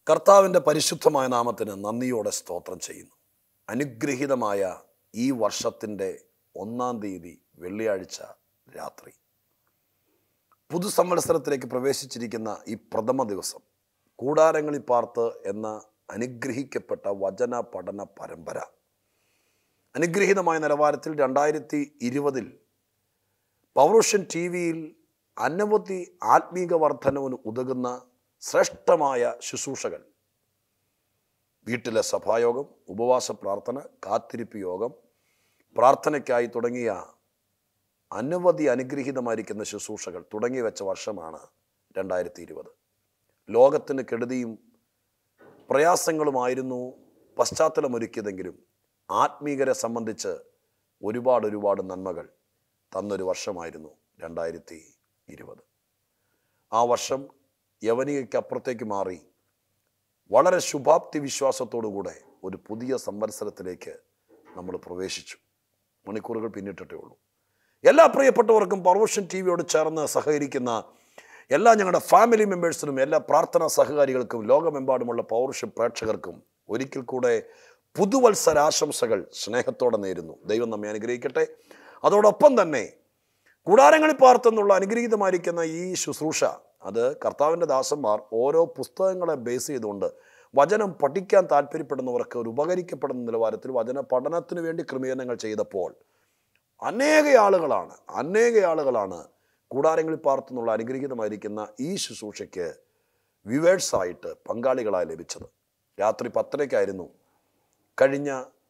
കർത്താവിൻ്റെ പരിശുദ്ധമായ നാമത്തിന് നന്ദിയോടെ സ്തോത്രം ചെയ്യുന്നു അനുഗ്രഹീതമായ ഈ വർഷത്തിൻ്റെ ഒന്നാം തീയതി വെള്ളിയാഴ്ച രാത്രി പുതുസംവത്സരത്തിലേക്ക് പ്രവേശിച്ചിരിക്കുന്ന ഈ പ്രഥമ ദിവസം കൂടാരങ്ങളിൽ പാർത്ത് എന്ന അനുഗ്രഹിക്കപ്പെട്ട വചന പഠന പരമ്പര അനുഗ്രഹീതമായ നിലവാരത്തിൽ രണ്ടായിരത്തി ഇരുപതിൽ പൗരുഷൻ ടി വിയിൽ അനവധി ആത്മീക വർധനവിന് ഉതകുന്ന ശ്രേഷ്ഠമായ ശുശ്രൂഷകൾ വീട്ടിലെ സഭായോഗം ഉപവാസ പ്രാർത്ഥന കാത്തിരിപ്പ് യോഗം പ്രാർത്ഥനയ്ക്കായി തുടങ്ങിയ അനവധി അനുഗ്രഹീതമായിരിക്കുന്ന ശുശ്രൂഷകൾ തുടങ്ങി വെച്ച വർഷമാണ് രണ്ടായിരത്തി ഇരുപത് ലോകത്തിന് കെടുതിയും പ്രയാസങ്ങളുമായിരുന്നു പശ്ചാത്തലമൊരുക്കിയതെങ്കിലും ആത്മീകരെ സംബന്ധിച്ച് ഒരുപാട് ഒരുപാട് നന്മകൾ തന്നൊരു വർഷമായിരുന്നു രണ്ടായിരത്തി ഇരുപത് ആ വർഷം യവനികയ്ക്കപ്പുറത്തേക്ക് മാറി വളരെ ശുഭാപ്തി വിശ്വാസത്തോടുകൂടെ ഒരു പുതിയ സംവത്സരത്തിലേക്ക് നമ്മൾ പ്രവേശിച്ചു മണിക്കൂറുകൾ പിന്നിട്ടിട്ടേ ഉള്ളൂ എല്ലാ പ്രിയപ്പെട്ടവർക്കും പർവഷൻ ടി വിയോട് ചേർന്ന് സഹകരിക്കുന്ന എല്ലാ ഞങ്ങളുടെ ഫാമിലി മെമ്പേഴ്സിനും എല്ലാ പ്രാർത്ഥനാ സഹകാരികൾക്കും ലോകമെമ്പാടുമുള്ള പൗരുഷ പ്രേക്ഷകർക്കും ഒരിക്കൽ കൂടെ പുതുവത്സരാശംസകൾ സ്നേഹത്തോടെ നേരുന്നു ദൈവം നമ്മെ അനുഗ്രഹിക്കട്ടെ അതോടൊപ്പം തന്നെ കൂടാരങ്ങളിൽ പാർത്തെന്നുള്ള അനുഗ്രഹീതമായിരിക്കുന്ന ഈ ശുശ്രൂഷ അത് കർത്താവിൻ്റെ ദാസന്മാർ ഓരോ പുസ്തകങ്ങളെ ബേസ് ചെയ്തുകൊണ്ട് വചനം പഠിക്കാൻ താല്പര്യപ്പെടുന്നവർക്ക് ഒരു ഉപകരിക്കപ്പെടുന്ന നിലവാരത്തിൽ വചന പഠനത്തിന് വേണ്ടി ക്രമീകരണങ്ങൾ ചെയ്തപ്പോൾ അനേക ആളുകളാണ് അനേക ആളുകളാണ് കൂടാരങ്ങളിൽ പാർത്തുന്നുള്ള അനുഗ്രഹീതമായിരിക്കുന്ന ഈ ശുശ്രൂഷയ്ക്ക് വ്യൂവേഴ്സായിട്ട് പങ്കാളികളായി ലഭിച്ചത് രാത്രി പത്തരയ്ക്കായിരുന്നു കഴിഞ്ഞ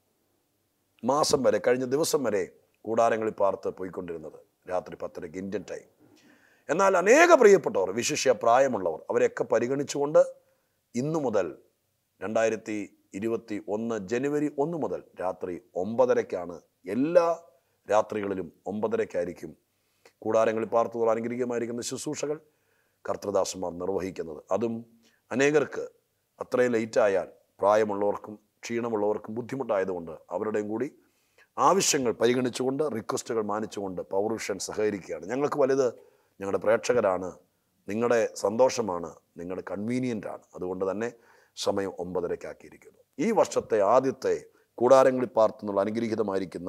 മാസം വരെ കഴിഞ്ഞ ദിവസം വരെ കൂടാരങ്ങളിൽ പാർത്ത് പോയിക്കൊണ്ടിരുന്നത് രാത്രി പത്തരയ്ക്ക് ഇന്ത്യൻ ടൈം എന്നാൽ അനേക പ്രിയപ്പെട്ടവർ വിശിഷ്യ പ്രായമുള്ളവർ അവരെയൊക്കെ പരിഗണിച്ചുകൊണ്ട് ഇന്നു മുതൽ രണ്ടായിരത്തി ഇരുപത്തി ഒന്ന് ജനുവരി ഒന്ന് മുതൽ രാത്രി ഒമ്പതരയ്ക്കാണ് എല്ലാ രാത്രികളിലും ഒമ്പതരയ്ക്കായിരിക്കും കൂടാരങ്ങളിൽ പാർത്തുള്ള അനുഗ്രഹീയമായിരിക്കുന്ന ശുശ്രൂഷകൾ കർത്തൃദാസന്മാർ നിർവഹിക്കുന്നത് അതും അനേകർക്ക് അത്രയും ലേറ്റായാൽ പ്രായമുള്ളവർക്കും ക്ഷീണമുള്ളവർക്കും ബുദ്ധിമുട്ടായതുകൊണ്ട് അവരുടെയും കൂടി ആവശ്യങ്ങൾ പരിഗണിച്ചുകൊണ്ട് റിക്വസ്റ്റുകൾ മാനിച്ചുകൊണ്ട് പൗരുഷൻ സഹകരിക്കുകയാണ് ഞങ്ങൾക്ക് വലുത് ഞങ്ങളുടെ പ്രേക്ഷകരാണ് നിങ്ങളുടെ സന്തോഷമാണ് നിങ്ങളുടെ കൺവീനിയൻ്റ് ആണ് അതുകൊണ്ട് തന്നെ സമയം ഒമ്പതരയ്ക്കാക്കിയിരിക്കുന്നു ഈ വർഷത്തെ ആദ്യത്തെ കൂടാരങ്ങളിൽ പാർത്തുന്നുള്ള അനുഗ്രഹീതമായിരിക്കുന്ന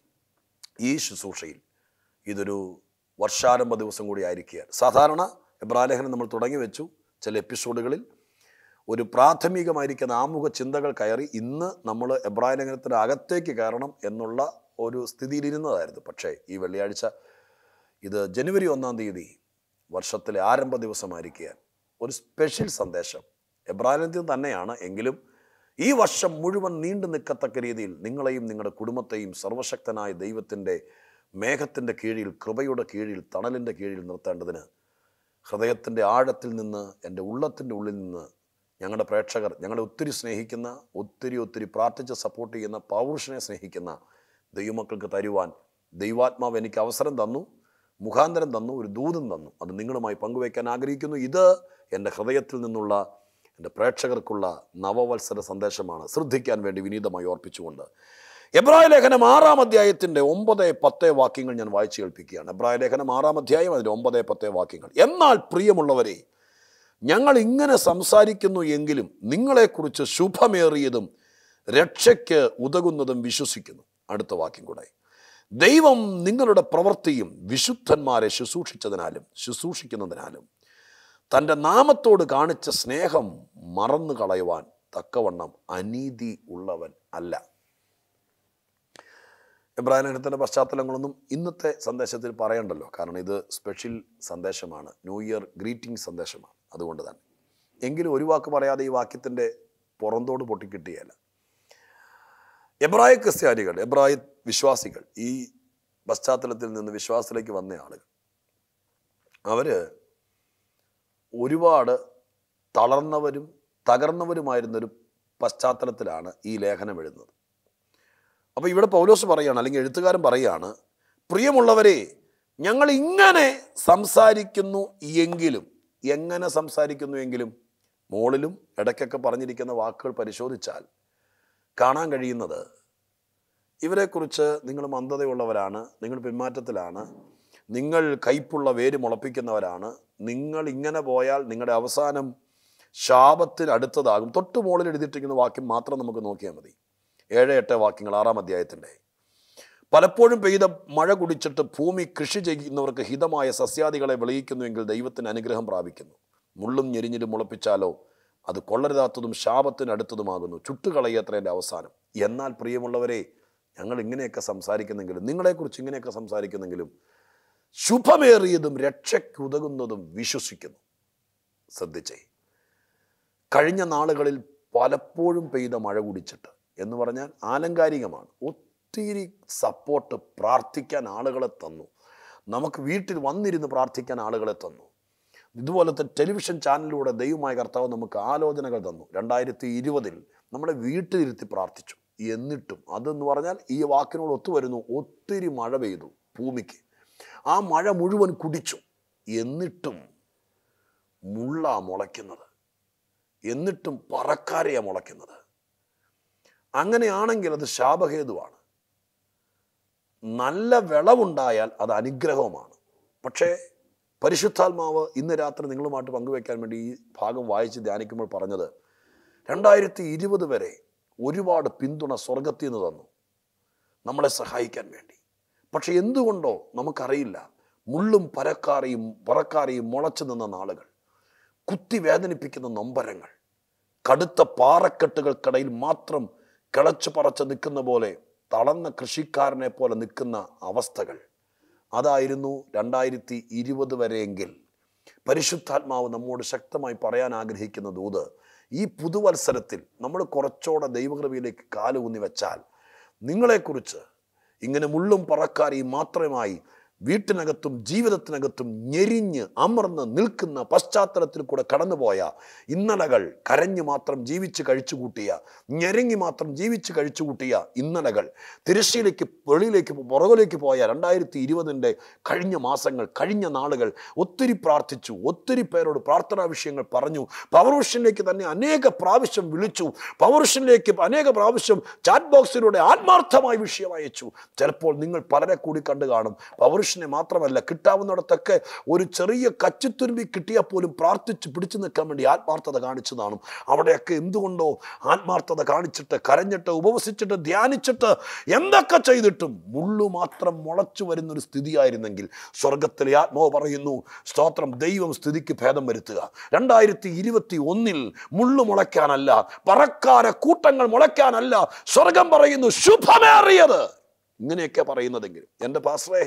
ഈ ശുശ്രൂഷയിൽ ഇതൊരു വർഷാരംഭ ദിവസം കൂടി ആയിരിക്കുകയാണ് സാധാരണ എബ്രാലേഖനം നമ്മൾ തുടങ്ങി വെച്ചു ചില എപ്പിസോഡുകളിൽ ഒരു പ്രാഥമികമായിരിക്കുന്ന ആമുഖ ചിന്തകൾ കയറി ഇന്ന് നമ്മൾ എബ്രായ ലേഖനത്തിന് അകത്തേക്ക് കയറണം എന്നുള്ള ഒരു സ്ഥിതിയിലിരുന്നതായിരുന്നു പക്ഷേ ഈ വെള്ളിയാഴ്ച ഇത് ജനുവരി ഒന്നാം തീയതി വർഷത്തിലെ ആരംഭ ദിവസമായിരിക്കാൻ ഒരു സ്പെഷ്യൽ സന്ദേശം എബ്രാഹിലത്തിൽ തന്നെയാണ് എങ്കിലും ഈ വർഷം മുഴുവൻ നീണ്ടു നിൽക്കത്തക്ക രീതിയിൽ നിങ്ങളെയും നിങ്ങളുടെ കുടുംബത്തെയും സർവശക്തനായ ദൈവത്തിൻ്റെ മേഘത്തിൻ്റെ കീഴിൽ കൃപയുടെ കീഴിൽ തണലിൻ്റെ കീഴിൽ നിർത്തേണ്ടതിന് ഹൃദയത്തിൻ്റെ ആഴത്തിൽ നിന്ന് എൻ്റെ ഉള്ളത്തിൻ്റെ ഉള്ളിൽ നിന്ന് ഞങ്ങളുടെ പ്രേക്ഷകർ ഞങ്ങളെ ഒത്തിരി സ്നേഹിക്കുന്ന ഒത്തിരി ഒത്തിരി പ്രാർത്ഥിച്ച് സപ്പോർട്ട് ചെയ്യുന്ന പൗരുഷനെ സ്നേഹിക്കുന്ന ദൈവമക്കൾക്ക് തരുവാൻ ദൈവാത്മാവ് എനിക്ക് അവസരം തന്നു മുഖാന്തരം തന്നു ഒരു ദൂതം തന്നു അത് നിങ്ങളുമായി പങ്കുവയ്ക്കാൻ ആഗ്രഹിക്കുന്നു ഇത് എൻ്റെ ഹൃദയത്തിൽ നിന്നുള്ള എൻ്റെ പ്രേക്ഷകർക്കുള്ള നവവത്സര സന്ദേശമാണ് ശ്രദ്ധിക്കാൻ വേണ്ടി വിനീതമായി ഓർപ്പിച്ചുകൊണ്ട് എബ്രായ ലേഖനം ആറാം അധ്യായത്തിൻ്റെ ഒമ്പത് പത്ത് വാക്യങ്ങൾ ഞാൻ വായിച്ചു കേൾപ്പിക്കുകയാണ് എബ്രായ ലേഖനം ആറാം അധ്യായം അതിൻ്റെ ഒമ്പത് പത്ത് വാക്യങ്ങൾ എന്നാൽ പ്രിയമുള്ളവരെ ഞങ്ങൾ ഇങ്ങനെ സംസാരിക്കുന്നു എങ്കിലും നിങ്ങളെക്കുറിച്ച് ശുഭമേറിയതും രക്ഷയ്ക്ക് ഉതകുന്നതും വിശ്വസിക്കുന്നു അടുത്ത വാക്യം കൂടെ ദൈവം നിങ്ങളുടെ പ്രവൃത്തിയും വിശുദ്ധന്മാരെ ശുശ്രൂഷിച്ചതിനാലും ശുശ്രൂഷിക്കുന്നതിനാലും തൻ്റെ നാമത്തോട് കാണിച്ച സ്നേഹം മറന്നു കളയുവാൻ തക്കവണ്ണം അനീതി ഉള്ളവൻ അല്ല ഇബ്രാഹിം ലേഖനത്തിൻ്റെ പശ്ചാത്തലങ്ങളൊന്നും ഇന്നത്തെ സന്ദേശത്തിൽ പറയണ്ടല്ലോ കാരണം ഇത് സ്പെഷ്യൽ സന്ദേശമാണ് ന്യൂ ഇയർ ഗ്രീറ്റിംഗ് സന്ദേശമാണ് അതുകൊണ്ട് തന്നെ എങ്കിലും ഒരു വാക്ക് പറയാതെ ഈ വാക്യത്തിൻ്റെ പുറന്തോട് പൊട്ടിക്കിട്ടിയല്ല എബ്രായ ക്രിസ്ത്യാനികൾ എബ്രായ വിശ്വാസികൾ ഈ പശ്ചാത്തലത്തിൽ നിന്ന് വിശ്വാസത്തിലേക്ക് വന്ന ആളുകൾ അവര് ഒരുപാട് തളർന്നവരും തകർന്നവരുമായിരുന്നൊരു പശ്ചാത്തലത്തിലാണ് ഈ ലേഖനം എഴുതുന്നത് അപ്പോൾ ഇവിടെ പൗലോസ് പറയാണ് അല്ലെങ്കിൽ എഴുത്തുകാരൻ പറയാണ് പ്രിയമുള്ളവരെ ഞങ്ങൾ ഇങ്ങനെ സംസാരിക്കുന്നു എങ്കിലും എങ്ങനെ സംസാരിക്കുന്നു എങ്കിലും മോളിലും ഇടയ്ക്കൊക്കെ പറഞ്ഞിരിക്കുന്ന വാക്കുകൾ പരിശോധിച്ചാൽ കാണാൻ കഴിയുന്നത് ഇവരെക്കുറിച്ച് നിങ്ങൾ മന്ദതയുള്ളവരാണ് നിങ്ങൾ പിന്മാറ്റത്തിലാണ് നിങ്ങൾ കയ്പുള്ള വേര് മുളപ്പിക്കുന്നവരാണ് നിങ്ങൾ ഇങ്ങനെ പോയാൽ നിങ്ങളുടെ അവസാനം ശാപത്തിന് അടുത്തതാകും തൊട്ട് മുകളിൽ എഴുതിയിട്ടിരിക്കുന്ന വാക്യം മാത്രം നമുക്ക് നോക്കിയാൽ മതി ഏഴ് എട്ട് വാക്യങ്ങൾ ആറാം അധ്യായത്തിൻ്റെ പലപ്പോഴും പെയ്ത മഴ കുടിച്ചിട്ട് ഭൂമി കൃഷി ചെയ്യുന്നവർക്ക് ഹിതമായ സസ്യാദികളെ വിളയിക്കുന്നുവെങ്കിൽ ദൈവത്തിന് അനുഗ്രഹം പ്രാപിക്കുന്നു മുള്ളും ഞെരിഞ്ഞിലും മുളപ്പിച്ചാലോ അത് കൊള്ളരുതാത്തതും ശാപത്തിന് അടുത്തതുമാകുന്നു ചുട്ടുകളയത്ര എൻ്റെ അവസാനം എന്നാൽ പ്രിയമുള്ളവരെ ഞങ്ങൾ ഇങ്ങനെയൊക്കെ സംസാരിക്കുന്നെങ്കിലും നിങ്ങളെക്കുറിച്ച് ഇങ്ങനെയൊക്കെ സംസാരിക്കുന്നെങ്കിലും ശുഭമേറിയതും രക്ഷയ്ക്കുതകുന്നതും വിശ്വസിക്കുന്നു ശ്രദ്ധിച്ചേ കഴിഞ്ഞ നാളുകളിൽ പലപ്പോഴും പെയ്ത മഴ കുടിച്ചിട്ട് എന്ന് പറഞ്ഞാൽ ആലങ്കാരികമാണ് ഒത്തിരി സപ്പോർട്ട് പ്രാർത്ഥിക്കാൻ ആളുകളെ തന്നു നമുക്ക് വീട്ടിൽ വന്നിരുന്ന് പ്രാർത്ഥിക്കാൻ ആളുകളെ തന്നു ഇതുപോലത്തെ ടെലിവിഷൻ ചാനലിലൂടെ ദൈവമായ കർത്താവ് നമുക്ക് ആലോചനകൾ തന്നു രണ്ടായിരത്തി ഇരുപതിൽ നമ്മളെ വീട്ടിലിരുത്തി പ്രാർത്ഥിച്ചു എന്നിട്ടും അതെന്ന് പറഞ്ഞാൽ ഈ വാക്കിനോട് ഒത്തുവരുന്നു ഒത്തിരി മഴ പെയ്തു ഭൂമിക്ക് ആ മഴ മുഴുവൻ കുടിച്ചു എന്നിട്ടും മുള്ള മുളയ്ക്കുന്നത് എന്നിട്ടും പറക്കാരെയാണ് മുളയ്ക്കുന്നത് അങ്ങനെയാണെങ്കിൽ അത് ശാപഹേതുവാണ് നല്ല വിളവുണ്ടായാൽ അത് അനുഗ്രഹവുമാണ് പക്ഷേ പരിശുദ്ധാത്മാവ് ഇന്ന് രാത്രി നിങ്ങളുമായിട്ട് പങ്കുവെക്കാൻ വേണ്ടി ഈ ഭാഗം വായിച്ച് ധ്യാനിക്കുമ്പോൾ പറഞ്ഞത് രണ്ടായിരത്തി ഇരുപത് വരെ ഒരുപാട് പിന്തുണ സ്വർഗത്തിൽ നിന്ന് തന്നു നമ്മളെ സഹായിക്കാൻ വേണ്ടി പക്ഷെ എന്തുകൊണ്ടോ നമുക്കറിയില്ല മുള്ളും പരക്കാരെയും പറക്കാരെയും മുളച്ചു നിന്ന നാളുകൾ കുത്തി വേദനിപ്പിക്കുന്ന നൊമ്പരങ്ങൾ കടുത്ത പാറക്കെട്ടുകൾക്കിടയിൽ മാത്രം കിളച്ചു പറച്ച് നിൽക്കുന്ന പോലെ തളർന്ന കൃഷിക്കാരനെ പോലെ നിൽക്കുന്ന അവസ്ഥകൾ അതായിരുന്നു രണ്ടായിരത്തി ഇരുപത് വരെയെങ്കിൽ പരിശുദ്ധാത്മാവ് നമ്മോട് ശക്തമായി പറയാൻ ആഗ്രഹിക്കുന്ന ദൂത് ഈ പുതുവത്സരത്തിൽ നമ്മൾ കുറച്ചുകൂടെ ദൈവകൃപയിലേക്ക് കാലുകുന്നി വെച്ചാൽ നിങ്ങളെക്കുറിച്ച് ഇങ്ങനെ മുള്ളും പറക്കാരെയും മാത്രമായി വീട്ടിനകത്തും ജീവിതത്തിനകത്തും ഞെരിഞ്ഞ് അമർന്ന് നിൽക്കുന്ന പശ്ചാത്തലത്തിൽ കൂടെ കടന്നുപോയ ഇന്നലകൾ കരഞ്ഞു മാത്രം ജീവിച്ച് കഴിച്ചു കൂട്ടിയ ഞെരങ്ങി മാത്രം ജീവിച്ച് കഴിച്ചു കൂട്ടിയ ഇന്നലകൾ തിരശ്ശീലേക്ക് വെളിയിലേക്ക് പുറകിലേക്ക് പോയ രണ്ടായിരത്തി ഇരുപതിൻ്റെ കഴിഞ്ഞ മാസങ്ങൾ കഴിഞ്ഞ നാളുകൾ ഒത്തിരി പ്രാർത്ഥിച്ചു ഒത്തിരി പേരോട് പ്രാർത്ഥനാ വിഷയങ്ങൾ പറഞ്ഞു പവർവിഷനിലേക്ക് തന്നെ അനേക പ്രാവശ്യം വിളിച്ചു പവർവിഷനിലേക്ക് അനേക പ്രാവശ്യം ചാറ്റ് ബോക്സിലൂടെ ആത്മാർത്ഥമായി വിഷയം അയച്ചു ചിലപ്പോൾ നിങ്ങൾ പലരെ കൂടി കണ്ടു കാണും പവർവിഷനെ മാത്രമല്ല കിട്ടാവുന്നിടത്തൊക്കെ ഒരു ചെറിയ കച്ചിത്തുരുമ്പി കിട്ടിയാൽ പോലും പ്രാർത്ഥിച്ച് പിടിച്ചു നിൽക്കാൻ വേണ്ടി ആത്മാർത്ഥത കാണിച്ചതാണ് അവിടെയൊക്കെ എന്തുകൊണ്ടോ ആത്മാർത്ഥത കാണിച്ചിട്ട് കരഞ്ഞിട്ട് ഉപവസിച്ചിട്ട് ധ്യാനിച്ചിട്ട് എന്തൊക്കെ ചെയ്തിട്ടും മുള്ളു മാത്രം മുളച്ചു വരുന്നൊരു സ്ഥിതിയായിരുന്നെങ്കിൽ സ്വർഗത്തിലെ ആത്മാവ് പറയുന്നു സ്തോത്രം ദൈവം സ്ഥിതിക്ക് ഭേദം വരുത്തുക രണ്ടായിരത്തി ഇരുപത്തി ഒന്നിൽ മുള്ളു മുളയ്ക്കാനല്ല പറക്കാര കൂട്ടങ്ങൾ മുളയ്ക്കാനല്ല സ്വർഗം പറയുന്നു ശുഭമേറിയത് ഇങ്ങനെയൊക്കെ പറയുന്നതെങ്കിലും എൻ്റെ പാസ്രേ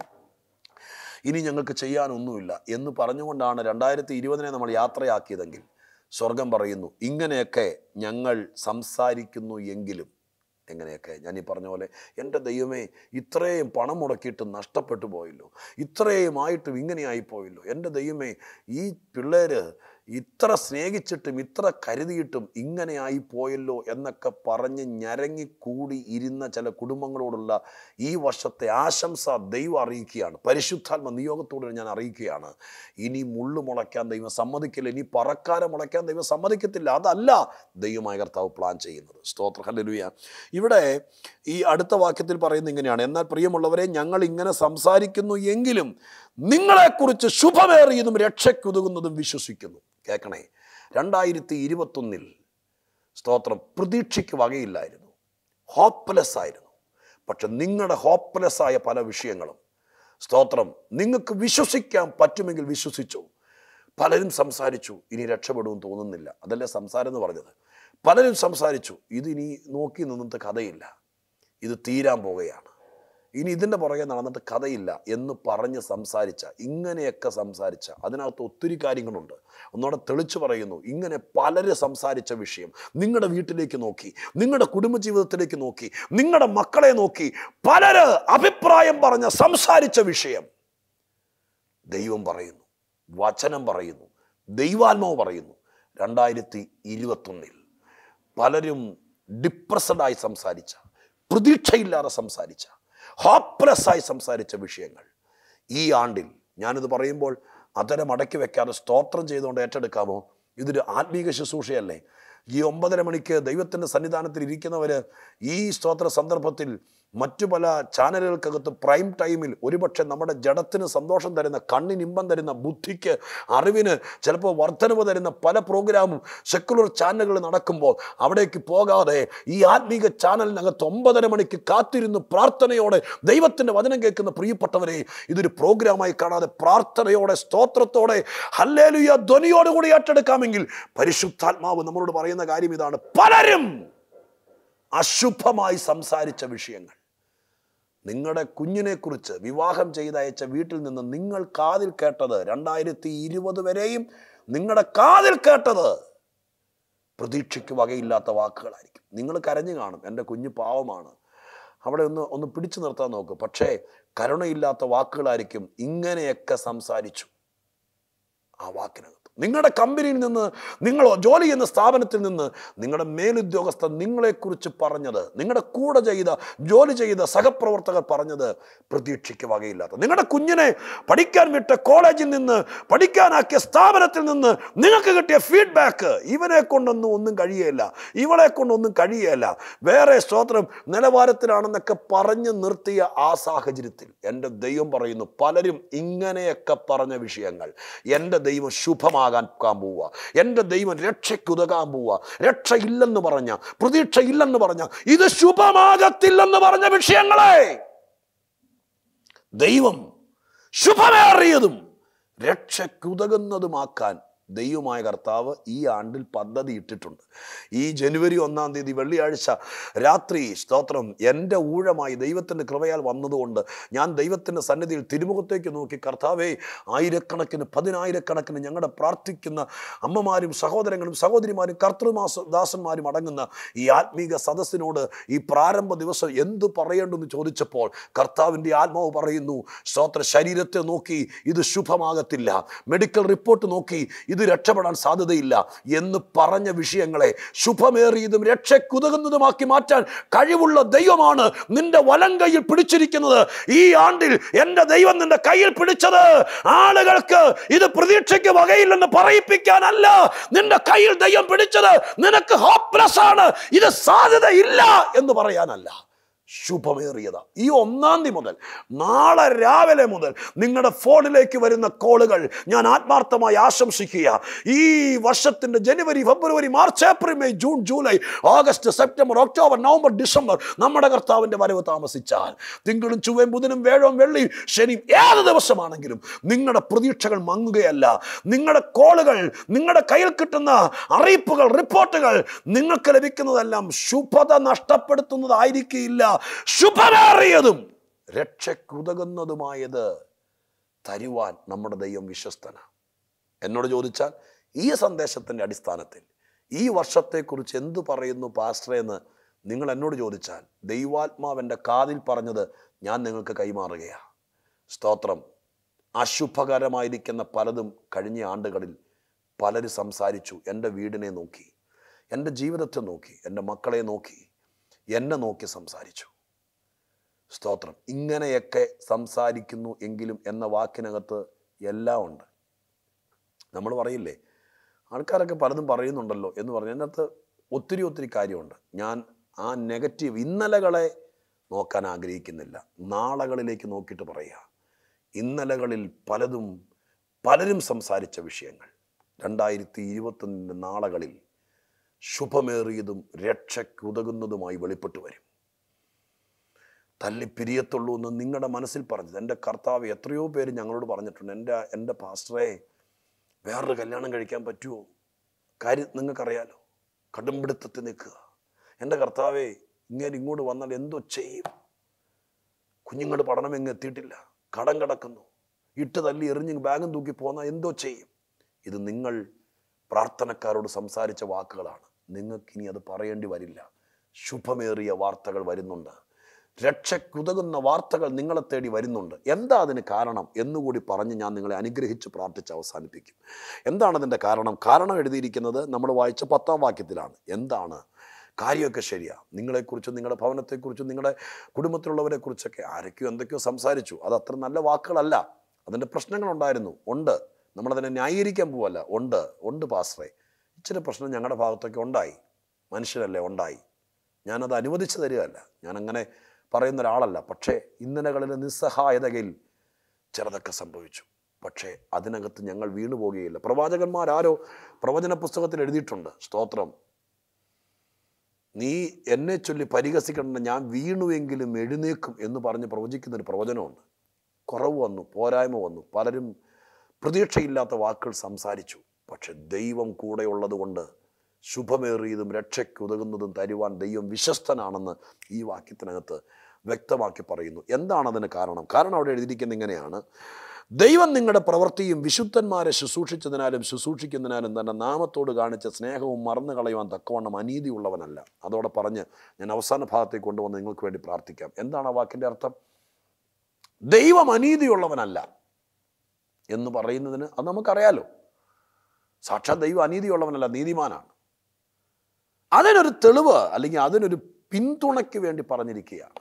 ഇനി ഞങ്ങൾക്ക് ചെയ്യാനൊന്നുമില്ല എന്ന് പറഞ്ഞുകൊണ്ടാണ് രണ്ടായിരത്തി ഇരുപതിനെ നമ്മൾ യാത്രയാക്കിയതെങ്കിൽ സ്വർഗം പറയുന്നു ഇങ്ങനെയൊക്കെ ഞങ്ങൾ സംസാരിക്കുന്നു എങ്കിലും എങ്ങനെയൊക്കെ ഞാൻ ഈ പറഞ്ഞ പോലെ എൻ്റെ ദൈവമേ ഇത്രയും പണം മുടക്കിയിട്ട് നഷ്ടപ്പെട്ടു പോയല്ലോ ഇത്രയും ആയിട്ടും ഇങ്ങനെയായി പോയല്ലോ എൻ്റെ ദൈവമേ ഈ പിള്ളേര് ഇത്ര സ്നേഹിച്ചിട്ടും ഇത്ര കരുതിയിട്ടും ഇങ്ങനെയായി പോയല്ലോ എന്നൊക്കെ പറഞ്ഞ് ഞരങ്ങി കൂടി ഇരുന്ന ചില കുടുംബങ്ങളോടുള്ള ഈ വർഷത്തെ ആശംസ ദൈവം അറിയിക്കുകയാണ് പരിശുദ്ധാത്മ നിയോഗത്തോട് ഞാൻ അറിയിക്കുകയാണ് ഇനി മുള്ളു മുളയ്ക്കാൻ ദൈവം സമ്മതിക്കില്ല ഇനി പറക്കാരെ മുളയ്ക്കാൻ ദൈവം സമ്മതിക്കത്തില്ല അതല്ല ദൈവമായ കർത്താവ് പ്ലാൻ ചെയ്യുന്നത് സ്തോത്ര ഹല്ലേലൂയ ഇവിടെ ഈ അടുത്ത വാക്യത്തിൽ പറയുന്നത് ഇങ്ങനെയാണ് എന്നാൽ പ്രിയമുള്ളവരെ ഞങ്ങൾ ഇങ്ങനെ സംസാരിക്കുന്നു എങ്കിലും നിങ്ങളെക്കുറിച്ച് ശുഭമേറിയതും രക്ഷയ്ക്കുതുകുന്നതും വിശ്വസിക്കുന്നു കേൾക്കണേ രണ്ടായിരത്തി ഇരുപത്തൊന്നിൽ സ്തോത്രം പ്രതീക്ഷയ്ക്ക് വകയില്ലായിരുന്നു ഹോപ്പ്ലെസ് ആയിരുന്നു പക്ഷെ നിങ്ങളുടെ ഹോപ്പ്ലെസ് ആയ പല വിഷയങ്ങളും സ്തോത്രം നിങ്ങൾക്ക് വിശ്വസിക്കാൻ പറ്റുമെങ്കിൽ വിശ്വസിച്ചു പലരും സംസാരിച്ചു ഇനി രക്ഷപ്പെടുമെന്ന് തോന്നുന്നില്ല അതല്ലേ സംസാരം എന്ന് പറഞ്ഞത് പലരും സംസാരിച്ചു ഇതിനി നോക്കി നിന്നിട്ട് കഥയില്ല ഇത് തീരാൻ പോകുകയാണ് ഇനി ഇതിൻ്റെ പുറകെ നടന്നിട്ട് കഥയില്ല എന്ന് പറഞ്ഞ് സംസാരിച്ച ഇങ്ങനെയൊക്കെ സംസാരിച്ച അതിനകത്ത് ഒത്തിരി കാര്യങ്ങളുണ്ട് ഒന്നുകൂടെ തെളിച്ചു പറയുന്നു ഇങ്ങനെ പലര് സംസാരിച്ച വിഷയം നിങ്ങളുടെ വീട്ടിലേക്ക് നോക്കി നിങ്ങളുടെ കുടുംബജീവിതത്തിലേക്ക് നോക്കി നിങ്ങളുടെ മക്കളെ നോക്കി പലര് അഭിപ്രായം പറഞ്ഞ സംസാരിച്ച വിഷയം ദൈവം പറയുന്നു വചനം പറയുന്നു ദൈവാത്മാവ് പറയുന്നു രണ്ടായിരത്തി ഇരുപത്തൊന്നിൽ പലരും ഡിപ്രസഡായി സംസാരിച്ച പ്രതീക്ഷയില്ലാതെ സംസാരിച്ച ഹോപ്പ്ലെസ്സായി സംസാരിച്ച വിഷയങ്ങൾ ഈ ആണ്ടിൽ ഞാനിത് പറയുമ്പോൾ അതരം അടക്കി വെക്കാതെ സ്തോത്രം ചെയ്തുകൊണ്ട് ഏറ്റെടുക്കാമോ ഇതൊരു ആത്മീക ശുശ്രൂഷയല്ലേ ഈ ഒമ്പതര മണിക്ക് ദൈവത്തിൻ്റെ സന്നിധാനത്തിൽ ഇരിക്കുന്നവർ ഈ സ്തോത്ര സന്ദർഭത്തിൽ മറ്റു പല ചാനലുകൾക്കകത്ത് പ്രൈം ടൈമിൽ ഒരുപക്ഷെ നമ്മുടെ ജഡത്തിന് സന്തോഷം തരുന്ന കണ്ണിന് ഇമ്പം തരുന്ന ബുദ്ധിക്ക് അറിവിന് ചിലപ്പോൾ വർധനവ് തരുന്ന പല പ്രോഗ്രാമും സെക്കുലർ ചാനലുകൾ നടക്കുമ്പോൾ അവിടേക്ക് പോകാതെ ഈ ആത്മീക ചാനലിനകത്ത് ഒമ്പതര മണിക്ക് കാത്തിരുന്ന് പ്രാർത്ഥനയോടെ ദൈവത്തിൻ്റെ വചനം കേൾക്കുന്ന പ്രിയപ്പെട്ടവരെ ഇതൊരു പ്രോഗ്രാമായി കാണാതെ പ്രാർത്ഥനയോടെ സ്തോത്രത്തോടെ ഹല്ലേലുയ ധ്വനിയോടുകൂടി ഏറ്റെടുക്കാമെങ്കിൽ പരിശുദ്ധാത്മാവ് നമ്മളോട് പറയുന്ന കാര്യം ഇതാണ് പലരും അശുഭമായി സംസാരിച്ച വിഷയങ്ങൾ നിങ്ങളുടെ കുഞ്ഞിനെക്കുറിച്ച് വിവാഹം ചെയ്തയച്ച വീട്ടിൽ നിന്ന് നിങ്ങൾ കാതിൽ കേട്ടത് രണ്ടായിരത്തി ഇരുപത് വരെയും നിങ്ങളുടെ കാതിൽ കേട്ടത് പ്രതീക്ഷയ്ക്ക് വകയില്ലാത്ത വാക്കുകളായിരിക്കും നിങ്ങൾ കരഞ്ഞു കാണും എൻ്റെ കുഞ്ഞ് പാവമാണ് അവിടെ ഒന്ന് ഒന്ന് പിടിച്ചു നിർത്താൻ നോക്ക് പക്ഷേ കരുണയില്ലാത്ത വാക്കുകളായിരിക്കും ഇങ്ങനെയൊക്കെ സംസാരിച്ചു ആ വാക്കിനകത്ത് നിങ്ങളുടെ കമ്പനിയിൽ നിന്ന് നിങ്ങൾ ജോലി ചെയ്യുന്ന സ്ഥാപനത്തിൽ നിന്ന് നിങ്ങളുടെ മേലുദ്യോഗസ്ഥൻ നിങ്ങളെക്കുറിച്ച് പറഞ്ഞത് നിങ്ങളുടെ കൂടെ ചെയ്ത ജോലി ചെയ്ത സഹപ്രവർത്തകർ പറഞ്ഞത് പ്രതീക്ഷയ്ക്ക് വകയില്ലാത്ത നിങ്ങളുടെ കുഞ്ഞിനെ പഠിക്കാൻ വിട്ട കോളേജിൽ നിന്ന് പഠിക്കാനാക്കിയ സ്ഥാപനത്തിൽ നിന്ന് നിങ്ങൾക്ക് കിട്ടിയ ഫീഡ്ബാക്ക് ഇവനെ കൊണ്ടൊന്നും ഒന്നും കഴിയുകയില്ല ഇവളെ കൊണ്ടൊന്നും കഴിയുകയില്ല വേറെ സ്തോത്രം നിലവാരത്തിലാണെന്നൊക്കെ പറഞ്ഞു നിർത്തിയ ആ സാഹചര്യത്തിൽ എൻ്റെ ദൈവം പറയുന്നു പലരും ഇങ്ങനെയൊക്കെ പറഞ്ഞ വിഷയങ്ങൾ എൻ്റെ ദൈവം ശുഭമാകാൻ പോവുക എൻ്റെ ദൈവം രക്ഷയ്ക്കുതകാൻ പോവുക രക്ഷ ഇല്ലെന്ന് പറഞ്ഞ പ്രതീക്ഷ ഇല്ലെന്ന് പറഞ്ഞ ഇത് ശുഭമാകത്തില്ലെന്ന് പറഞ്ഞ വിഷയങ്ങളെ ദൈവം ശുഭമേറിയതും രക്ഷയ്ക്കുതകുന്നതുമാക്കാൻ ദൈവമായ കർത്താവ് ഈ ആണ്ടിൽ പദ്ധതി ഇട്ടിട്ടുണ്ട് ഈ ജനുവരി ഒന്നാം തീയതി വെള്ളിയാഴ്ച രാത്രി സ്തോത്രം എൻ്റെ ഊഴമായി ദൈവത്തിൻ്റെ കൃപയാൽ വന്നതുകൊണ്ട് ഞാൻ ദൈവത്തിൻ്റെ സന്നിധിയിൽ തിരുമുഖത്തേക്ക് നോക്കി കർത്താവേ ആയിരക്കണക്കിന് പതിനായിരക്കണക്കിന് ഞങ്ങളുടെ പ്രാർത്ഥിക്കുന്ന അമ്മമാരും സഹോദരങ്ങളും സഹോദരിമാരും കർത്തൃമാസ ദാസന്മാരും അടങ്ങുന്ന ഈ ആത്മീക സദസ്സിനോട് ഈ പ്രാരംഭ ദിവസം എന്തു പറയേണ്ടെന്ന് ചോദിച്ചപ്പോൾ കർത്താവിൻ്റെ ആത്മാവ് പറയുന്നു സ്തോത്ര ശരീരത്തെ നോക്കി ഇത് ശുഭമാകത്തില്ല മെഡിക്കൽ റിപ്പോർട്ട് നോക്കി ഇത് രക്ഷപ്പെടാൻ സാധ്യതയില്ല എന്ന് പറഞ്ഞ വിഷയങ്ങളെ ശുഭമേറിയതും രക്ഷക്കുതകുന്നതുമാക്കി മാറ്റാൻ കഴിവുള്ള ദൈവമാണ് നിന്റെ വലം കയ്യിൽ പിടിച്ചിരിക്കുന്നത് ഈ ആണ്ടിൽ എൻ്റെ ദൈവം നിന്റെ കയ്യിൽ പിടിച്ചത് ആളുകൾക്ക് ഇത് പ്രതീക്ഷയ്ക്ക് വകയില്ലെന്ന് പറയിപ്പിക്കാനല്ല നിന്റെ കയ്യിൽ ദൈവം പിടിച്ചത് നിനക്ക് ഹോപ്പ്ലെസ് ആണ് ഇത് സാധ്യതയില്ല എന്ന് പറയാനല്ല ശുഭമേറിയതാ ഈ ഒന്നാം തീയതി മുതൽ നാളെ രാവിലെ മുതൽ നിങ്ങളുടെ ഫോണിലേക്ക് വരുന്ന കോളുകൾ ഞാൻ ആത്മാർത്ഥമായി ആശംസിക്കുക ഈ വർഷത്തിന്റെ ജനുവരി ഫെബ്രുവരി March April May June July August September October November December നമ്മുടെ കർത്താവിന്റെ വരവ് താമസിച്ചാൽ തിങ്കളും ചൊവ്വയും ബുധനും വേഴവും വെള്ളിയും ശനിയും ഏത് ദിവസമാണെങ്കിലും നിങ്ങളുടെ പ്രതീക്ഷകൾ മങ്ങുകയല്ല നിങ്ങളുടെ കോളുകൾ നിങ്ങളുടെ കയ്യിൽ കിട്ടുന്ന അറിയിപ്പുകൾ റിപ്പോർട്ടുകൾ നിങ്ങൾക്ക് ലഭിക്കുന്നതെല്ലാം ശുഭത നഷ്ടപ്പെടുത്തുന്നതായിരിക്കില്ല ശുഭമേറിയതും രക്ഷക്കുതകുന്നതുമായത് തരുവാൻ നമ്മുടെ ദൈവം വിശ്വസ്തനാണ് എന്നോട് ചോദിച്ചാൽ ഈ സന്ദേശത്തിൻ്റെ അടിസ്ഥാനത്തിൽ ഈ വർഷത്തെക്കുറിച്ച് എന്തു പറയുന്നു പാസ്റ്ററെ എന്ന് നിങ്ങൾ എന്നോട് ചോദിച്ചാൽ ദൈവാത്മാവെൻ്റെ കാതിൽ പറഞ്ഞത് ഞാൻ നിങ്ങൾക്ക് കൈമാറുകയാണ് സ്തോത്രം അശുഭകരമായിരിക്കുന്ന പലതും കഴിഞ്ഞ ആണ്ടുകളിൽ പലരും സംസാരിച്ചു എൻ്റെ വീടിനെ നോക്കി എൻ്റെ ജീവിതത്തെ നോക്കി എൻ്റെ മക്കളെ നോക്കി എന്നെ നോക്കി സംസാരിച്ചു സ്തോത്രം ഇങ്ങനെയൊക്കെ സംസാരിക്കുന്നു എങ്കിലും എന്ന വാക്കിനകത്ത് എല്ലാം ഉണ്ട് നമ്മൾ പറയില്ലേ ആൾക്കാരൊക്കെ പലതും പറയുന്നുണ്ടല്ലോ എന്ന് പറഞ്ഞ് അതിനകത്ത് ഒത്തിരി ഒത്തിരി കാര്യമുണ്ട് ഞാൻ ആ നെഗറ്റീവ് ഇന്നലകളെ നോക്കാൻ ആഗ്രഹിക്കുന്നില്ല നാളകളിലേക്ക് നോക്കിയിട്ട് പറയുക ഇന്നലകളിൽ പലതും പലരും സംസാരിച്ച വിഷയങ്ങൾ രണ്ടായിരത്തി ഇരുപത്തൊന്നിൻ്റെ നാളകളിൽ ശുഭമേറിയതും രക്ഷയ്ക്കുതകുന്നതുമായി വെളിപ്പെട്ടു വരും തല്ലിപ്പിരിയത്തുള്ളൂ എന്ന് നിങ്ങളുടെ മനസ്സിൽ പറഞ്ഞത് എൻ്റെ കർത്താവ് എത്രയോ പേര് ഞങ്ങളോട് പറഞ്ഞിട്ടുണ്ട് എൻ്റെ എൻ്റെ പാസ്റ്ററെ വേറൊരു കല്യാണം കഴിക്കാൻ പറ്റുമോ കാര്യം നിങ്ങൾക്കറിയാലോ കടുംപിടുത്തത്തിൽ നിൽക്കുക എൻ്റെ കർത്താവേ ഇങ്ങനെ ഇങ്ങോട്ട് വന്നാൽ എന്തോ ചെയ്യും കുഞ്ഞുങ്ങളുടെ പഠനം എങ്ങ് എത്തിയിട്ടില്ല കടം കിടക്കുന്നു ഇട്ട് തല്ലി എറിഞ്ഞ് ബാഗും തൂക്കി പോന്നാൽ എന്തോ ചെയ്യും ഇത് നിങ്ങൾ പ്രാർത്ഥനക്കാരോട് സംസാരിച്ച വാക്കുകളാണ് നിങ്ങൾക്കിനി അത് പറയേണ്ടി വരില്ല ശുഭമേറിയ വാർത്തകൾ വരുന്നുണ്ട് രക്ഷക്കുതകുന്ന വാർത്തകൾ നിങ്ങളെ തേടി വരുന്നുണ്ട് എന്താ അതിന് കാരണം എന്നുകൂടി പറഞ്ഞ് ഞാൻ നിങ്ങളെ അനുഗ്രഹിച്ച് പ്രാർത്ഥിച്ച് അവസാനിപ്പിക്കും എന്താണ് അതിൻ്റെ കാരണം കാരണം എഴുതിയിരിക്കുന്നത് നമ്മൾ വായിച്ച പത്താം വാക്യത്തിലാണ് എന്താണ് കാര്യമൊക്കെ ശരിയാ നിങ്ങളെക്കുറിച്ചും നിങ്ങളുടെ ഭവനത്തെക്കുറിച്ചും നിങ്ങളുടെ കുടുംബത്തിലുള്ളവരെക്കുറിച്ചൊക്കെ ആരൊക്കെയോ എന്തൊക്കെയോ സംസാരിച്ചു അത് അത്ര നല്ല വാക്കുകളല്ല അതിൻ്റെ പ്രശ്നങ്ങളുണ്ടായിരുന്നു ഉണ്ട് നമ്മളതിനെ ന്യായീകരിക്കാൻ പോവല്ല ഉണ്ട് ഉണ്ട് പാസ്റ്ററെ ഇച്ചിരി പ്രശ്നം ഞങ്ങളുടെ ഭാഗത്തൊക്കെ ഉണ്ടായി മനുഷ്യരല്ലേ ഉണ്ടായി ഞാനത് അനുവദിച്ചു തരികയല്ല ഞാനങ്ങനെ പറയുന്ന ഒരാളല്ല പക്ഷേ ഇന്നലകളിലെ നിസ്സഹായതയിൽ ചിലതൊക്കെ സംഭവിച്ചു പക്ഷേ അതിനകത്ത് ഞങ്ങൾ വീണു പോകുകയില്ല പ്രവാചകന്മാരാരോ പ്രവചന പുസ്തകത്തിൽ എഴുതിയിട്ടുണ്ട് സ്തോത്രം നീ എന്നെ ചൊല്ലി പരിഹസിക്കണ്ട ഞാൻ വീണുവെങ്കിലും എഴുന്നേക്കും എന്ന് പറഞ്ഞ് പ്രവചിക്കുന്ന ഒരു പ്രവചനമുണ്ട് കുറവ് വന്നു പോരായ്മ വന്നു പലരും പ്രതീക്ഷയില്ലാത്ത വാക്കുകൾ സംസാരിച്ചു പക്ഷെ ദൈവം കൂടെയുള്ളത് കൊണ്ട് ശുഭമേറിയതും രക്ഷയ്ക്ക് ഉതകുന്നതും തരുവാൻ ദൈവം വിശ്വസ്തനാണെന്ന് ഈ വാക്യത്തിനകത്ത് വ്യക്തമാക്കി പറയുന്നു എന്താണ് അതിന് കാരണം കാരണം അവിടെ എഴുതിയിരിക്കുന്നത് ഇങ്ങനെയാണ് ദൈവം നിങ്ങളുടെ പ്രവൃത്തിയും വിശുദ്ധന്മാരെ ശുശ്രൂഷിച്ചതിനാലും ശുശ്രൂഷിക്കുന്നതിനാലും തൻ്റെ നാമത്തോട് കാണിച്ച സ്നേഹവും മറന്നു കളയുവാൻ തക്കവണ്ണം അനീതിയുള്ളവനല്ല അതോടെ പറഞ്ഞ് ഞാൻ അവസാന ഭാഗത്തേക്ക് കൊണ്ടുവന്ന് നിങ്ങൾക്ക് വേണ്ടി പ്രാർത്ഥിക്കാം എന്താണ് ആ വാക്കിൻ്റെ അർത്ഥം ദൈവം അനീതിയുള്ളവനല്ല എന്ന് പറയുന്നതിന് അത് നമുക്കറിയാലോ സാക്ഷാത് ദൈവം അനീതിയുള്ളവനല്ല നീതിമാനാണ് അതിനൊരു തെളിവ് അല്ലെങ്കിൽ അതിനൊരു പിന്തുണയ്ക്ക് വേണ്ടി പറഞ്ഞിരിക്കുകയാണ്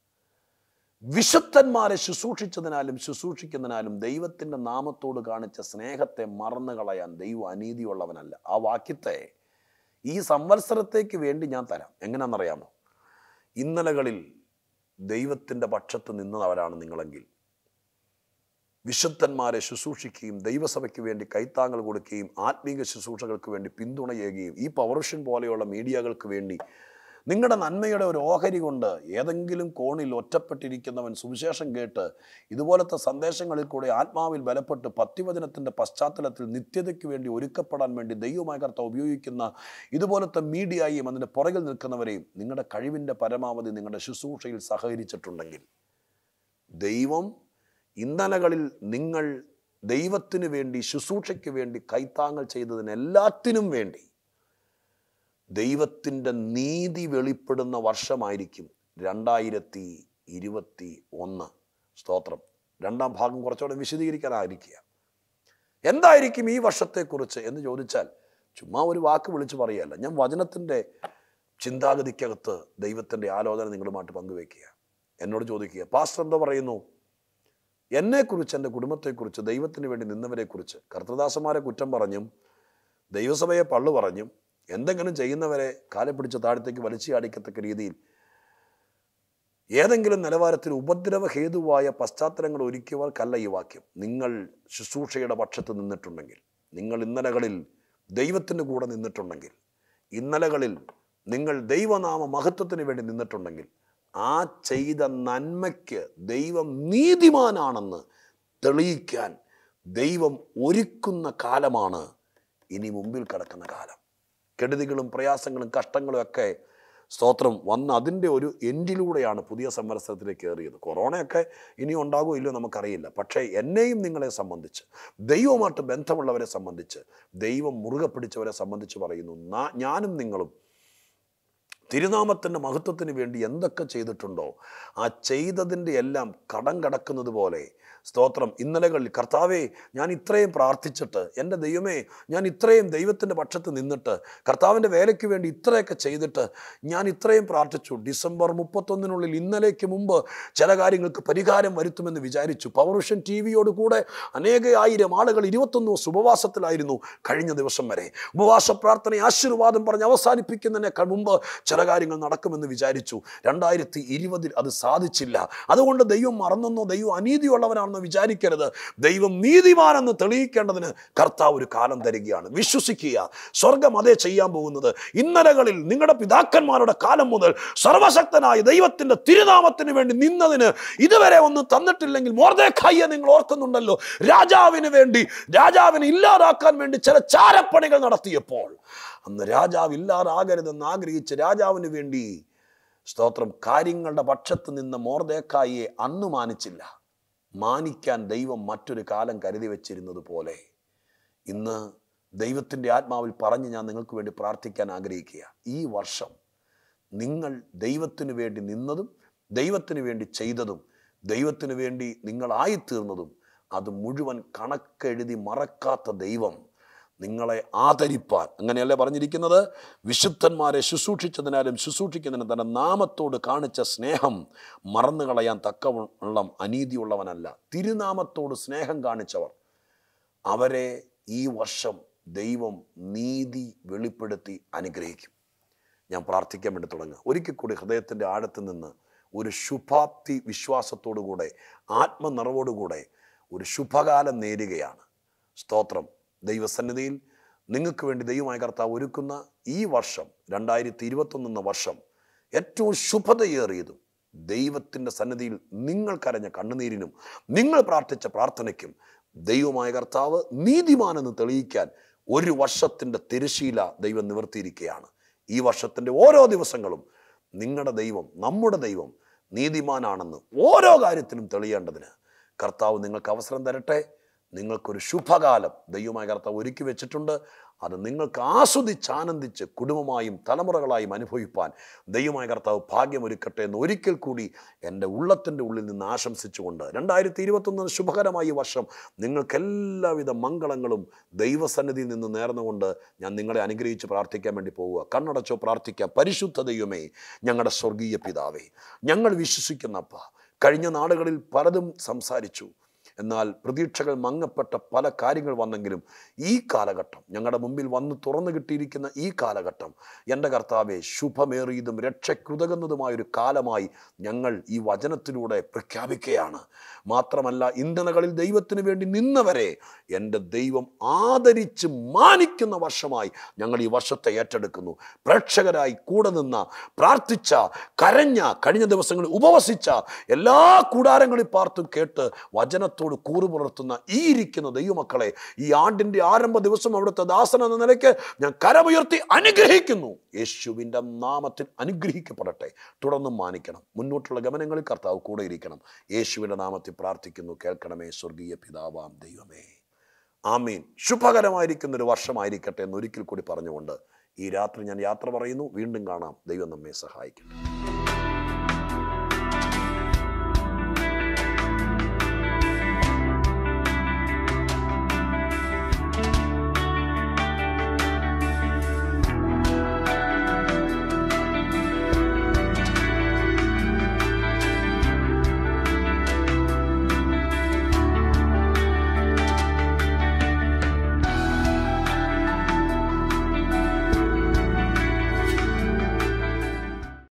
വിശുദ്ധന്മാരെ ശുശ്രൂഷിച്ചതിനാലും ശുശ്രൂഷിക്കുന്നതിനാലും ദൈവത്തിൻ്റെ നാമത്തോട് കാണിച്ച സ്നേഹത്തെ മറന്നു കളയാൻ ദൈവം അനീതിയുള്ളവനല്ല ആ വാക്യത്തെ ഈ സംവത്സരത്തേക്ക് വേണ്ടി ഞാൻ തരാം എങ്ങനെയാണെന്നറിയാമോ ഇന്നലകളിൽ ദൈവത്തിൻ്റെ പക്ഷത്ത് നിന്നവരാണ് നിങ്ങളെങ്കിൽ വിശുദ്ധന്മാരെ ശുശ്രൂഷിക്കുകയും ദൈവസഭയ്ക്ക് വേണ്ടി കൈത്താങ്ങൾ കൊടുക്കുകയും ആത്മീക ശുശ്രൂഷകൾക്ക് വേണ്ടി പിന്തുണയുകയും ഈ പവർഷൻ പോലെയുള്ള മീഡിയകൾക്ക് വേണ്ടി നിങ്ങളുടെ നന്മയുടെ ഒരു ഓഹരി കൊണ്ട് ഏതെങ്കിലും കോണിൽ ഒറ്റപ്പെട്ടിരിക്കുന്നവൻ സുവിശേഷം കേട്ട് ഇതുപോലത്തെ സന്ദേശങ്ങളിൽ കൂടെ ആത്മാവിൽ ബലപ്പെട്ട് പത്തിവചനത്തിൻ്റെ പശ്ചാത്തലത്തിൽ നിത്യതയ്ക്ക് വേണ്ടി ഒരുക്കപ്പെടാൻ വേണ്ടി ദൈവമായ കർത്ത ഉപയോഗിക്കുന്ന ഇതുപോലത്തെ മീഡിയയും അതിൻ്റെ പുറകിൽ നിൽക്കുന്നവരെയും നിങ്ങളുടെ കഴിവിൻ്റെ പരമാവധി നിങ്ങളുടെ ശുശ്രൂഷയിൽ സഹകരിച്ചിട്ടുണ്ടെങ്കിൽ ദൈവം ഇന്നലകളിൽ നിങ്ങൾ ദൈവത്തിന് വേണ്ടി ശുശ്രൂഷയ്ക്ക് വേണ്ടി കൈത്താങ്ങൾ ചെയ്തതിന് എല്ലാത്തിനും വേണ്ടി ദൈവത്തിൻ്റെ നീതി വെളിപ്പെടുന്ന വർഷമായിരിക്കും രണ്ടായിരത്തി ഇരുപത്തി ഒന്ന് സ്തോത്രം രണ്ടാം ഭാഗം കുറച്ചുകൂടെ വിശദീകരിക്കാനായിരിക്കുക എന്തായിരിക്കും ഈ വർഷത്തെക്കുറിച്ച് എന്ന് ചോദിച്ചാൽ ചുമ്മാ ഒരു വാക്ക് വിളിച്ച് പറയല്ല ഞാൻ വചനത്തിൻ്റെ ചിന്താഗതിക്കകത്ത് ദൈവത്തിൻ്റെ ആലോചന നിങ്ങളുമായിട്ട് പങ്കുവെക്കുക എന്നോട് ചോദിക്കുക പാസ്റ്റർ എന്തോ പറയുന്നു എന്നെക്കുറിച്ച് എൻ്റെ കുടുംബത്തെക്കുറിച്ച് ദൈവത്തിന് വേണ്ടി നിന്നവരെക്കുറിച്ച് കർത്തദാസന്മാരെ കുറ്റം പറഞ്ഞും ദൈവസഭയെ പള്ളു പറഞ്ഞും എന്തെങ്കിലും ചെയ്യുന്നവരെ കാലെ പിടിച്ച് താഴത്തേക്ക് വലിച്ചു അടിക്കത്തക്ക രീതിയിൽ ഏതെങ്കിലും നിലവാരത്തിൽ ഉപദ്രവ ഹേതുവായ പശ്ചാത്തലങ്ങൾ ഒരുക്കിയവർക്കല്ല ഈ വാക്യം നിങ്ങൾ ശുശ്രൂഷയുടെ പക്ഷത്ത് നിന്നിട്ടുണ്ടെങ്കിൽ നിങ്ങൾ ഇന്നലകളിൽ ദൈവത്തിൻ്റെ കൂടെ നിന്നിട്ടുണ്ടെങ്കിൽ ഇന്നലകളിൽ നിങ്ങൾ ദൈവനാമ മഹത്വത്തിന് വേണ്ടി നിന്നിട്ടുണ്ടെങ്കിൽ ആ ചെയ്ത നന്മയ്ക്ക് ദൈവം നീതിമാനാണെന്ന് തെളിയിക്കാൻ ദൈവം ഒരുക്കുന്ന കാലമാണ് ഇനി മുമ്പിൽ കിടക്കുന്ന കാലം കെടുതികളും പ്രയാസങ്ങളും കഷ്ടങ്ങളും ഒക്കെ സ്തോത്രം വന്ന് അതിൻ്റെ ഒരു എൻഡിലൂടെയാണ് പുതിയ സംവത്സരത്തിലേക്ക് കയറിയത് കൊറോണയൊക്കെ ഇനി ഉണ്ടാകുമോ ഇല്ലയോ നമുക്കറിയില്ല പക്ഷേ എന്നെയും നിങ്ങളെ സംബന്ധിച്ച് ദൈവവുമായിട്ട് ബന്ധമുള്ളവരെ സംബന്ധിച്ച് ദൈവം മുറുകെ പിടിച്ചവരെ സംബന്ധിച്ച് പറയുന്നു "നാ- ഞാനും നിങ്ങളും തിരുനാമത്തിൻ്റെ മഹത്വത്തിന് വേണ്ടി എന്തൊക്കെ ചെയ്തിട്ടുണ്ടോ ആ ചെയ്തതിൻ്റെ എല്ലാം കടം കടക്കുന്നത് പോലെ സ്തോത്രം ഇന്നലകളിൽ കർത്താവേ ഞാൻ ഇത്രയും പ്രാർത്ഥിച്ചിട്ട് എൻ്റെ ദൈവമേ ഞാൻ ഇത്രയും ദൈവത്തിൻ്റെ പക്ഷത്ത് നിന്നിട്ട് കർത്താവിൻ്റെ വേലയ്ക്ക് വേണ്ടി ഇത്രയൊക്കെ ചെയ്തിട്ട് ഞാൻ ഇത്രയും പ്രാർത്ഥിച്ചു ഡിസംബർ മുപ്പത്തൊന്നിനുള്ളിൽ ഇന്നലേക്ക് മുമ്പ് ചില കാര്യങ്ങൾക്ക് പരിഹാരം വരുത്തുമെന്ന് വിചാരിച്ചു പവർഷൻ ടി വിയോട് കൂടെ അനേക ആയിരം ആളുകൾ ഇരുപത്തൊന്ന് ദിവസം ഉപവാസത്തിലായിരുന്നു കഴിഞ്ഞ ദിവസം വരെ ഉപവാസ പ്രാർത്ഥന ആശീർവാദം പറഞ്ഞ് അവസാനിപ്പിക്കുന്നതിനേക്കാൾ മുമ്പ് ചില കാര്യങ്ങൾ നടക്കുമെന്ന് വിചാരിച്ചു രണ്ടായിരത്തി ഇരുപതിൽ അത് സാധിച്ചില്ല അതുകൊണ്ട് ദൈവം മറന്നെന്നോ ദൈവം അനീതിയുള്ളവനാണെന്നോ വിചാരിക്കരുത് ദൈവം നീതിമാനെന്ന് തെളിയിക്കേണ്ടതിന് കർത്താവ് ഒരു കാലം തരികയാണ് വിശ്വസിക്കുക സ്വർഗം അതേ ചെയ്യാൻ പോകുന്നത് ഇന്നലകളിൽ നിങ്ങളുടെ പിതാക്കന്മാരുടെ കാലം മുതൽ സർവശക്തനായ ദൈവത്തിന്റെ തിരുനാമത്തിന് വേണ്ടി നിന്നതിന് ഇതുവരെ ഒന്നും തന്നിട്ടില്ലെങ്കിൽ മോർദേഖായിയെ നിങ്ങൾ ഓർക്കുന്നുണ്ടല്ലോ രാജാവിന് വേണ്ടി രാജാവിനെ ഇല്ലാതാക്കാൻ വേണ്ടി ചില ചാരപ്പണികൾ നടത്തിയപ്പോൾ അന്ന് രാജാവ് ഇല്ലാതാകരുതെന്ന് ആഗ്രഹിച്ച് രാജാവിന് വേണ്ടി സ്തോത്രം കാര്യങ്ങളുടെ പക്ഷത്ത് നിന്ന് മോർദേക്കായിയെ അന്ന് മാനിച്ചില്ല മാനിക്കാൻ ദൈവം മറ്റൊരു കാലം കരുതി വച്ചിരുന്നത് പോലെ ഇന്ന് ദൈവത്തിൻ്റെ ആത്മാവിൽ പറഞ്ഞ് ഞാൻ നിങ്ങൾക്ക് വേണ്ടി പ്രാർത്ഥിക്കാൻ ആഗ്രഹിക്കുക ഈ വർഷം നിങ്ങൾ ദൈവത്തിന് വേണ്ടി നിന്നതും ദൈവത്തിന് വേണ്ടി ചെയ്തതും ദൈവത്തിന് വേണ്ടി നിങ്ങളായിത്തീർന്നതും അത് മുഴുവൻ കണക്കെഴുതി മറക്കാത്ത ദൈവം നിങ്ങളെ ആദരിപ്പാൻ അങ്ങനെയല്ലേ പറഞ്ഞിരിക്കുന്നത് വിശുദ്ധന്മാരെ ശുശ്രൂഷിച്ചതിനാലും ശുശ്രൂഷിക്കുന്നതിനും തൻ്റെ നാമത്തോട് കാണിച്ച സ്നേഹം മറന്നു കളയാൻ തക്കവണ്ണം അനീതിയുള്ളവനല്ല തിരുനാമത്തോട് സ്നേഹം കാണിച്ചവർ അവരെ ഈ വർഷം ദൈവം നീതി വെളിപ്പെടുത്തി അനുഗ്രഹിക്കും ഞാൻ പ്രാർത്ഥിക്കാൻ വേണ്ടി തുടങ്ങുക ഒരിക്കൽ കൂടി ഹൃദയത്തിൻ്റെ ആഴത്തിൽ നിന്ന് ഒരു ശുഭാപ്തി വിശ്വാസത്തോടുകൂടെ ആത്മനിറവോടുകൂടെ ഒരു ശുഭകാലം നേരുകയാണ് സ്തോത്രം ദൈവസന്നിധിയിൽ നിങ്ങൾക്ക് വേണ്ടി ദൈവമായ കർത്താവ് ഒരുക്കുന്ന ഈ വർഷം രണ്ടായിരത്തി ഇരുപത്തൊന്ന് എന്ന വർഷം ഏറ്റവും ശുഭതയേറിയതും ദൈവത്തിൻ്റെ സന്നിധിയിൽ നിങ്ങൾ കരഞ്ഞ കണ്ണുനീരിനും നിങ്ങൾ പ്രാർത്ഥിച്ച പ്രാർത്ഥനയ്ക്കും ദൈവമായ കർത്താവ് നീതിമാനെന്ന് തെളിയിക്കാൻ ഒരു വർഷത്തിൻ്റെ തിരശീല ദൈവം നിവർത്തിയിരിക്കുകയാണ് ഈ വർഷത്തിൻ്റെ ഓരോ ദിവസങ്ങളും നിങ്ങളുടെ ദൈവം നമ്മുടെ ദൈവം നീതിമാനാണെന്ന് ഓരോ കാര്യത്തിലും തെളിയേണ്ടതിന് കർത്താവ് നിങ്ങൾക്ക് അവസരം തരട്ടെ നിങ്ങൾക്കൊരു ശുഭകാലം ദൈവമായ കർത്താവ് ഒരുക്കി വെച്ചിട്ടുണ്ട് അത് നിങ്ങൾക്ക് ആസ്വദിച്ച് ആനന്ദിച്ച് കുടുംബമായും തലമുറകളായും അനുഭവിപ്പാൻ ദൈവമായ കർത്താവ് ഭാഗ്യമൊരുക്കട്ടെ എന്ന് ഒരിക്കൽ കൂടി എൻ്റെ ഉള്ളത്തിൻ്റെ ഉള്ളിൽ നിന്ന് ആശംസിച്ചുകൊണ്ട് രണ്ടായിരത്തി ഇരുപത്തൊന്ന് ശുഭകരമായ ഈ വർഷം നിങ്ങൾക്ക് എല്ലാവിധ മംഗളങ്ങളും ദൈവസന്നിധിയിൽ നിന്ന് നേർന്നുകൊണ്ട് ഞാൻ നിങ്ങളെ അനുഗ്രഹിച്ച് പ്രാർത്ഥിക്കാൻ വേണ്ടി പോവുക കണ്ണടച്ചോ പ്രാർത്ഥിക്കാം പരിശുദ്ധ ദൈവമേ ഞങ്ങളുടെ സ്വർഗീയ പിതാവേ ഞങ്ങൾ വിശ്വസിക്കുന്നപ്പ കഴിഞ്ഞ നാളുകളിൽ പലതും സംസാരിച്ചു എന്നാൽ പ്രതീക്ഷകൾ മങ്ങപ്പെട്ട പല കാര്യങ്ങൾ വന്നെങ്കിലും ഈ കാലഘട്ടം ഞങ്ങളുടെ മുമ്പിൽ വന്ന് തുറന്നു കിട്ടിയിരിക്കുന്ന ഈ കാലഘട്ടം എൻ്റെ കർത്താവെ ശുഭമേറിയതും രക്ഷയ്ക്കുതകുന്നതുമായൊരു കാലമായി ഞങ്ങൾ ഈ വചനത്തിലൂടെ പ്രഖ്യാപിക്കുകയാണ് മാത്രമല്ല ഇന്ധനകളിൽ ദൈവത്തിന് വേണ്ടി നിന്നവരെ എൻ്റെ ദൈവം ആദരിച്ച് മാനിക്കുന്ന വർഷമായി ഞങ്ങൾ ഈ വർഷത്തെ ഏറ്റെടുക്കുന്നു പ്രേക്ഷകരായി കൂടെ നിന്ന പ്രാർത്ഥിച്ച കരഞ്ഞ കഴിഞ്ഞ ദിവസങ്ങളിൽ ഉപവസിച്ച എല്ലാ കൂടാരങ്ങളിൽ പാർത്തും കേട്ട് വചനത്തോട് കൂറു പുലർത്തുന്ന ഈ ഇരിക്കുന്ന ദൈവമക്കളെ ഈ ആണ്ടിൻ്റെ ആരംഭ ദിവസം അവിടുത്തെ ദാസൻ എന്ന നിലയ്ക്ക് ഞാൻ കരമുയർത്തി അനുഗ്രഹിക്കുന്നു യേശുവിൻ്റെ നാമത്തിൽ അനുഗ്രഹിക്കപ്പെടട്ടെ തുടർന്നും മാനിക്കണം മുന്നോട്ടുള്ള ഗമനങ്ങളിൽ കർത്താവ് കൂടെ ഇരിക്കണം യേശുവിൻ്റെ നാമത്തിൽ പ്രാർത്ഥിക്കുന്നു കേൾക്കണമേ സ്വർഗീയ പിതാവാം ദൈവമേ ആമീൻ ശുഭകരമായിരിക്കുന്ന ഒരു വർഷമായിരിക്കട്ടെ എന്ന് ഒരിക്കൽ കൂടി പറഞ്ഞുകൊണ്ട് ഈ രാത്രി ഞാൻ യാത്ര പറയുന്നു വീണ്ടും കാണാം ദൈവം നമ്മെ സഹായിക്കട്ടെ